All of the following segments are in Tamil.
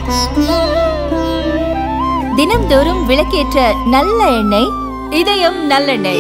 தினம்தோறும் விளக்கேற்ற நல்ல எண்ணெய் இதயம் நல்லெண்ணெய்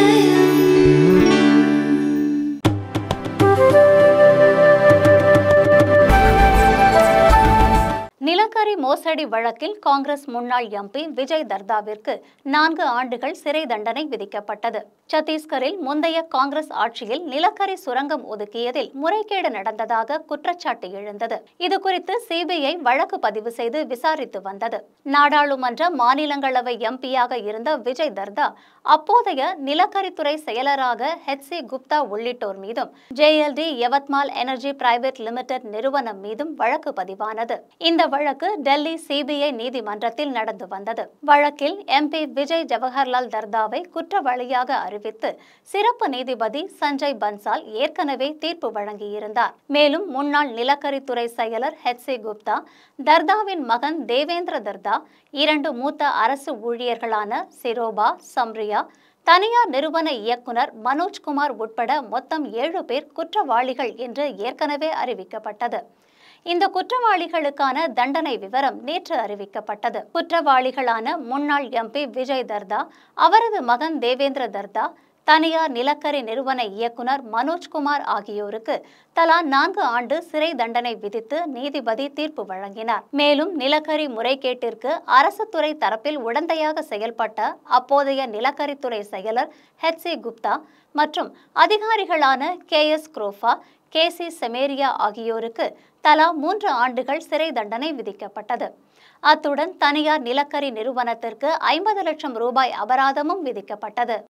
நிலக்கரி மோசடி வழக்கில் காங்கிரஸ் முன்னாள் எம்பி விஜய் தர்தாவிற்கு நான்கு ஆண்டுகள் சிறை தண்டனை விதிக்கப்பட்டது சத்தீஸ்கரில் முந்தைய காங்கிரஸ் ஆட்சியில் நிலக்கரி சுரங்கம் ஒதுக்கியதில் முறைகேடு நடந்ததாக குற்றச்சாட்டு எழுந்தது இதுகுறித்து சிபிஐ வழக்கு பதிவு செய்து விசாரித்து வந்தது நாடாளுமன்ற மாநிலங்களவை எம்பியாக இருந்த விஜய் தர்தா அப்போதைய நிலக்கரித்துறை செயலராக ஹெச் சி குப்தா உள்ளிட்டோர் மீதும் JLD Yavatmal energy private limited நிறுவனம் மீதும் வழக்கு பதிவானது இந்த வழக்கு டெல்லி சிபிஐ நீதிமன்றத்தில் நடந்து வந்தது வழக்கில் எம்பி விஜய் ஜவஹர்லால் தர்தாவை குற்றவாளியாக அறிவித்து சிறப்பு நீதிபதி சஞ்சய் பன்சால் ஏற்கனவே தீர்ப்பு வழங்கியிருந்தார் மேலும் முன்னாள் நிலக்கரித்துறை செயலர் ஹெச் சி குப்தா தர்தாவின் மகன் தேவேந்திர தர்தா இரண்டு மூத்த அரசு ஊழியர்களான சிரோபா சம்ரியா தனியார் நிறுவன இயக்குனர் மனோஜ்குமார் உட்பட மொத்தம் ஏழு பேர் குற்றவாளிகள் என்று ஏற்கனவே அறிவிக்கப்பட்டது இந்த குற்றவாளிகளுக்கான தண்டனை விவரம் நேற்று அறிவிக்கப்பட்டது குற்றவாளிகளான முன்னாள் எம்பி விஜய் தர்தா அவரது மகன் தேவேந்திர தர்தா தனியார் நிலக்கரி நிறுவன இயக்குனர் மனோஜ்குமார் ஆகியோருக்கு தலா நான்கு ஆண்டு சிறை தண்டனை விதித்து நீதிபதி தீர்ப்பு வழங்கினார் மேலும் நிலக்கரி முறைகேட்டிற்கு அரசு துறை தரப்பில் உடந்தையாக செயல்பட்ட அப்போதைய நிலக்கரித்துறை செயலர் ஹெச் சி குப்தா மற்றும் அதிகாரிகளான K S Kropha K C Samaria ஆகியோருக்கு தலா மூன்று ஆண்டுகள் சிறை தண்டனை விதிக்கப்பட்டது அத்துடன் தனியார் நிலக்கரி நிறுவனத்திற்கு ஐம்பது லட்சம் ரூபாய் அபராதமும் விதிக்கப்பட்டது